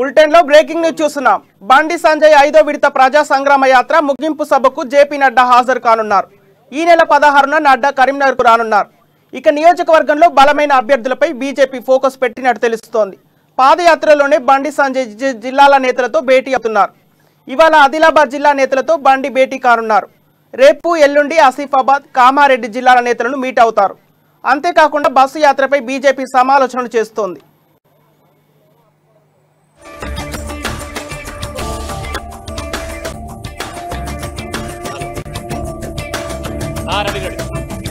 Bulletin లో breaking news చూస్తున్నాం బండి సంజయ్ ఐదో విడత ప్రజా సంగ్రామ యాత్ర ముగింపు సభకు జేపీ నడ్డా హాజరు కానున్నారు ఈ నెల పదహారున నడ్డా కరీంనగర్ కు రానున్నారు ఇక నియోజకవర్గంలో బలమైన అభ్యర్థులపై బీజేపీ ఫోకస్ పెట్టినట్టు తెలుస్తోంది పాదయాత్రలోనే బండి సంజయ్ జి- జిల్లాల నేతలతో భేటీ అవుతున్నారు ఇవాళ ఆదిలాబాద్ జిల్లా నేతలతో బండి భేటీ కానున్నారు రేపు ఎల్లుండి ఆసిఫాబాద్ కామారెడ్డి జిల్లాల నేతలను మీట్ అవుతారు అంతేకాకుండా బస్సు యాత్రపై బీజేపీ సమాలోచనలు చేస్తోంది ఆ, ready ready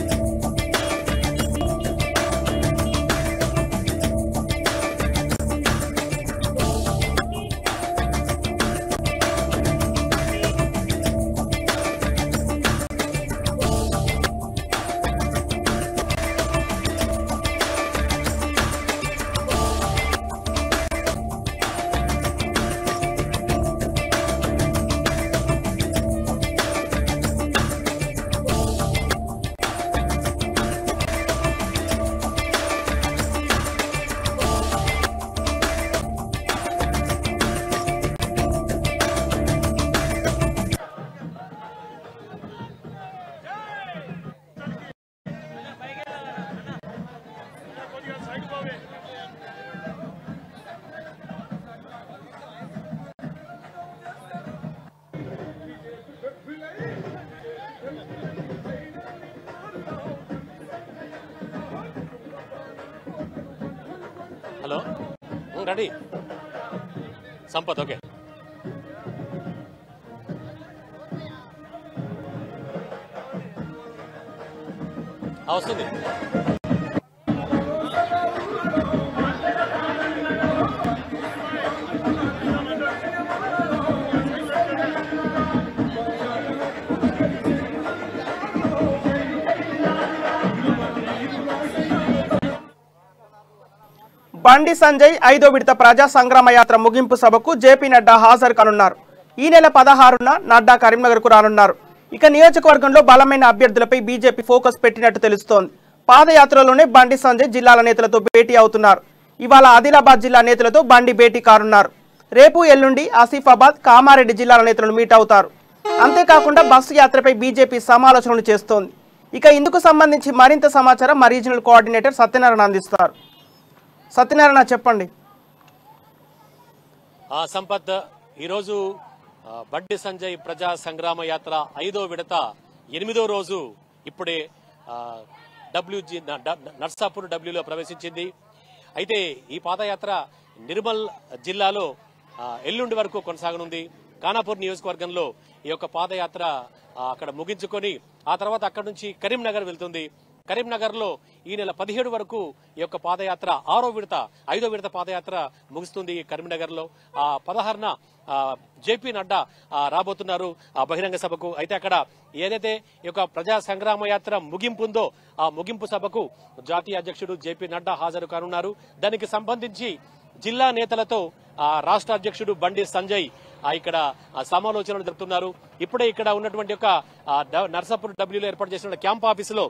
hello um, ready Sampath okay ఆ, వస్తుంది బండి సంజయ్ ఐదో విడత ప్రజా సంగ్రామ యాత్ర ముగింపు సభకు జేపీ నడ్డా హాజరు కానున్నారు ఈ నెల పదహారున నడ్డా కరీంనగర్ కు రానున్నారు ఇక నియోజకవర్గంలో బలమైన అభ్యర్థులపై బీజేపీ ఫోకస్ పెట్టినట్టు తెలుస్తోంది పాదయాత్రలోనే బండి సంజయ్ జిల్లాల నేతలతో భేటీ అవుతున్నారు ఇవాళ ఆదిలాబాద్ జిల్లా నేతలతో బండి భేటీ కానున్నారు రేపు ఎల్లుండి ఆసిఫాబాద్ కామారెడ్డి జిల్లాల నేతలను మీట్ అవుతారు అంతేకాకుండా బస్సు యాత్రపై బీజేపీ సమాలోచనలు చేస్తోంది ఇక ఇందుకు సంబంధించి మరింత సమాచారం మా రీజనల్ కోఆర్డినేటర్ సత్యనారాయణ అందిస్తారు సత్యనారాయణ చెప్పండి ఆ సంపత్ ఈరోజు ఆ, బండి సంజయ్ ప్రజా సంగ్రామ యాత్ర ఐదో విడత ఎనిమిదో రోజు ఇప్పుడే ఆ, డబ్ల్యూజీ న- డ- నర్సాపూర్ డబ్ల్యూలో ప్రవేశించింది అయితే ఈ పాదయాత్ర నిర్మల్ జిల్లాలో ఆ, ఎల్లుండి వరకు కొనసాగనుంది ఖానాపూర్ నియోజకవర్గంలో ఈ యొక్క పాదయాత్ర ఆ, అక్కడ ముగించుకొని ఆ తర్వాత అక్కడ నుంచి కరీంనగర్ వెళ్తుంది కరీంనగర్ లో ఈ నెల పదిహేడు వరకు ఈ యొక్క పాదయాత్ర ఆరో విడత ఐదో విడత పాదయాత్ర ముగుస్తుంది ఈ కరీంనగర్ లో ఆ పదహారున ఆ, జేపీ నడ్డా ఆ, రాబోతున్నారు ఆ బహిరంగ సభకు అయితే అక్కడ ఏదైతే ఈ యొక్క ప్రజా సంగ్రామ యాత్ర ముగింపు ఉందో ఆ ముగింపు సభకు జాతీయ అధ్యక్షుడు జేపీ నడ్డా హాజరు కానున్నారు దానికి సంబంధించి జిల్లా నేతలతో ఆ, రాష్ట్ర అధ్యక్షుడు బండి సంజయ్ ఆ, ఇక్కడ ఆ, సమాలోచనలు జరుపుతున్నారు ఇప్పుడే ఇక్కడ ఉన్నటువంటి యొక్క ఆ, డ- నర్సాపూర్ డబ్ల్యూలో ఏర్పాటు చేసిన క్యాంప్ ఆఫీసులో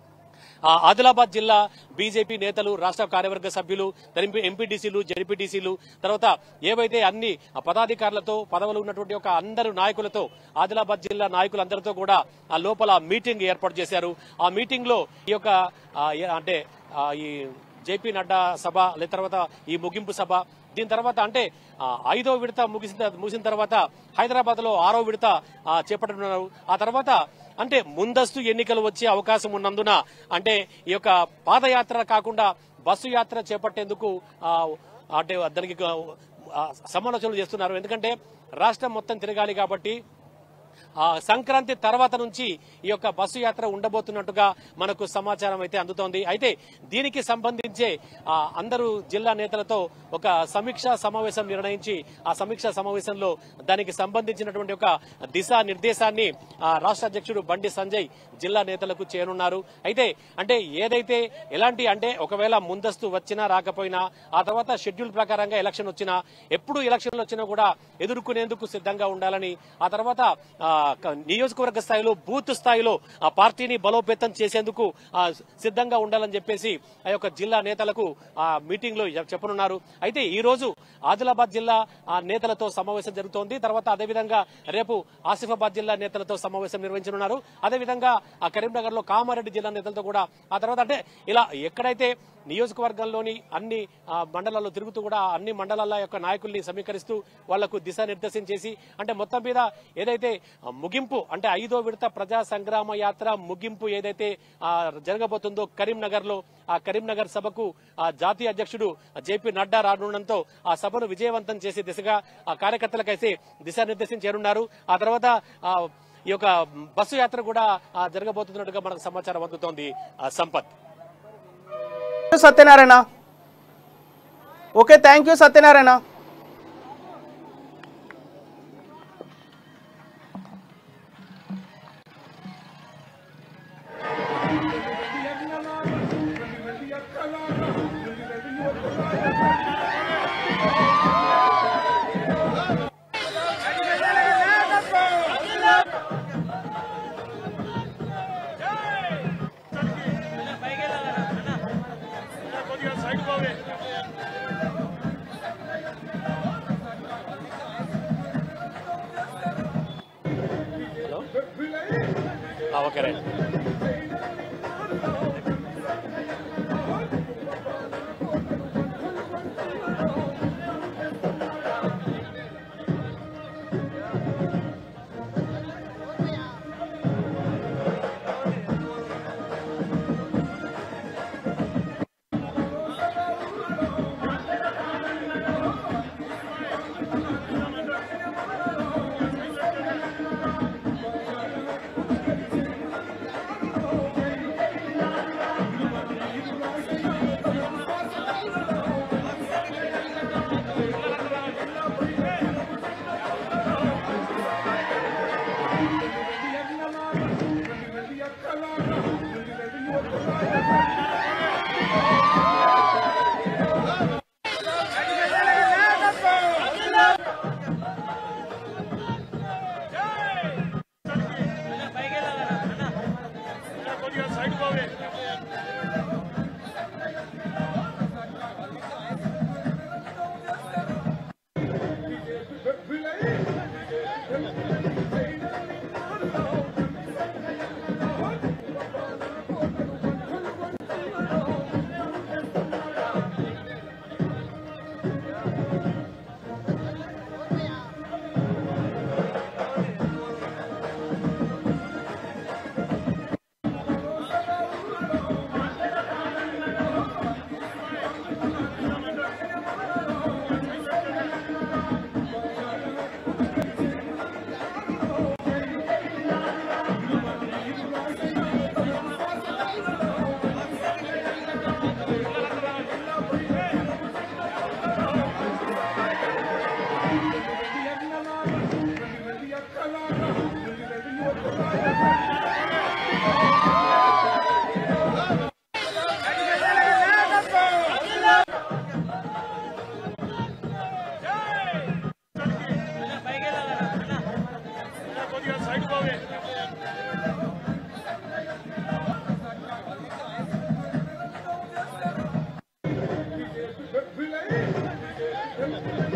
ఆ, ఆదిలాబాద్ జిల్లా బీజేపీ నేతలు రాష్ట్ర కార్యవర్గ సభ్యులు ఎంపీ ఎంపీటీసీలు జడ్పీటీసీలు తర్వాత ఏవైతే అన్ని ఆ పదాధికారులతో పదవులు ఉన్నటువంటి ఒక అందరు నాయకులతో ఆదిలాబాద్ జిల్లా నాయకులందరితో కూడా ఆ లోపల మీటింగ్ ఏర్పాటు చేశారు ఆ మీటింగ్ లో ఈ యొక్క ఆ, ఏ- అంటే ఆ, ఈ జేపీ నడ్డా సభ లేదా తర్వాత ఈ ముగింపు సభ దీని తర్వాత అంటే ఆ, ఐదో విడత ముగిసిన ముగిసిన తర్వాత హైదరాబాద్ లో ఆరో విడత ఆ, చేపట్టనున్నారు ఆ తర్వాత అంటే ముందస్తు ఎన్నికలు వచ్చే అవకాశం ఉన్నందున అంటే ఈ యొక్క పాదయాత్ర కాకుండా బస్సు యాత్ర చేపట్టేందుకు ఆ, అంటే దానికి ఆ, సమాలోచనలు చేస్తున్నారు ఎందుకంటే రాష్ట్రం మొత్తం తిరగాలి కాబట్టి ఆ సంక్రాంతి తర్వాత నుంచి ఈ యొక్క బస్సు యాత్ర ఉండబోతున్నట్టుగా మనకు సమాచారం అయితే అందుతోంది అయితే దీనికి సంబంధించే ఆ, అందరూ జిల్లా నేతలతో ఒక సమీక్షా సమావేశం నిర్ణయించి ఆ సమీక్షా సమావేశంలో దానికి సంబంధించినటువంటి ఒక దిశా నిర్దేశాన్ని ఆ, రాష్ట్ర అధ్యక్షుడు బండి సంజయ్ జిల్లా నేతలకు చేయనున్నారు అయితే అంటే ఏదైతే ఎలాంటి అంటే ఒకవేళ ముందస్తు వచ్చినా రాకపోయినా ఆ తర్వాత షెడ్యూల్ ప్రకారంగా ఎలక్షన్ వచ్చినా ఎప్పుడు ఎలక్షన్లు వచ్చినా కూడా ఎదుర్కొనేందుకు సిద్ధంగా ఉండాలని ఆ తర్వాత ఆ, క- నియోజకవర్గ స్థాయిలో బూత్ స్థాయిలో ఆ పార్టీని బలోపేతం చేసేందుకు ఆ, సిద్ధంగా ఉండాలని చెప్పేసి ఆ యొక్క జిల్లా నేతలకు ఆ మీటింగ్ లో చెప్పనున్నారు అయితే ఈ రోజు ఆదిలాబాద్ జిల్లా ఆ నేతలతో సమావేశం జరుగుతోంది తర్వాత అదేవిధంగా రేపు ఆసిఫాబాద్ జిల్లా నేతలతో సమావేశం నిర్వహించనున్నారు అదేవిధంగా ఆ కరీంనగర్ లో కామారెడ్డి జిల్లా నేతలతో కూడా ఆ తర్వాత అంటే ఇలా ఎక్కడైతే నియోజకవర్గంలోని అన్ని ఆ, మండలాల్లో తిరుగుతూ కూడా అన్ని మండలాల యొక్క నాయకుల్ని సమీకరిస్తూ వాళ్లకు దిశానిర్దేశం చేసి అంటే మొత్తం మీద ఏదైతే ఆ, ముగింపు అంటే ఐదో విడత ప్రజా సంగ్రామ యాత్ర ముగింపు ఏదైతే ఆ, జరగబోతుందో కరీంనగర్ లో ఆ కరీంనగర్ సభకు ఆ జాతీయ అధ్యక్షుడు జేపీ నడ్డా రానుండడంతో ఆ సభను విజయవంతం చేసే దిశగా ఆ కార్యకర్తలకైతే దిశానిర్దేశం చేరున్నారు ఆ తర్వాత ఆ, ఈ యొక్క బస్సు యాత్ర కూడా ఆ, జరగబోతున్నట్టుగా మనకు సమాచారం అందుతోంది ఆ, Sampath Satyanarayana okay thank you Satyanarayana ఆ, ఓకే రైట్ Billy!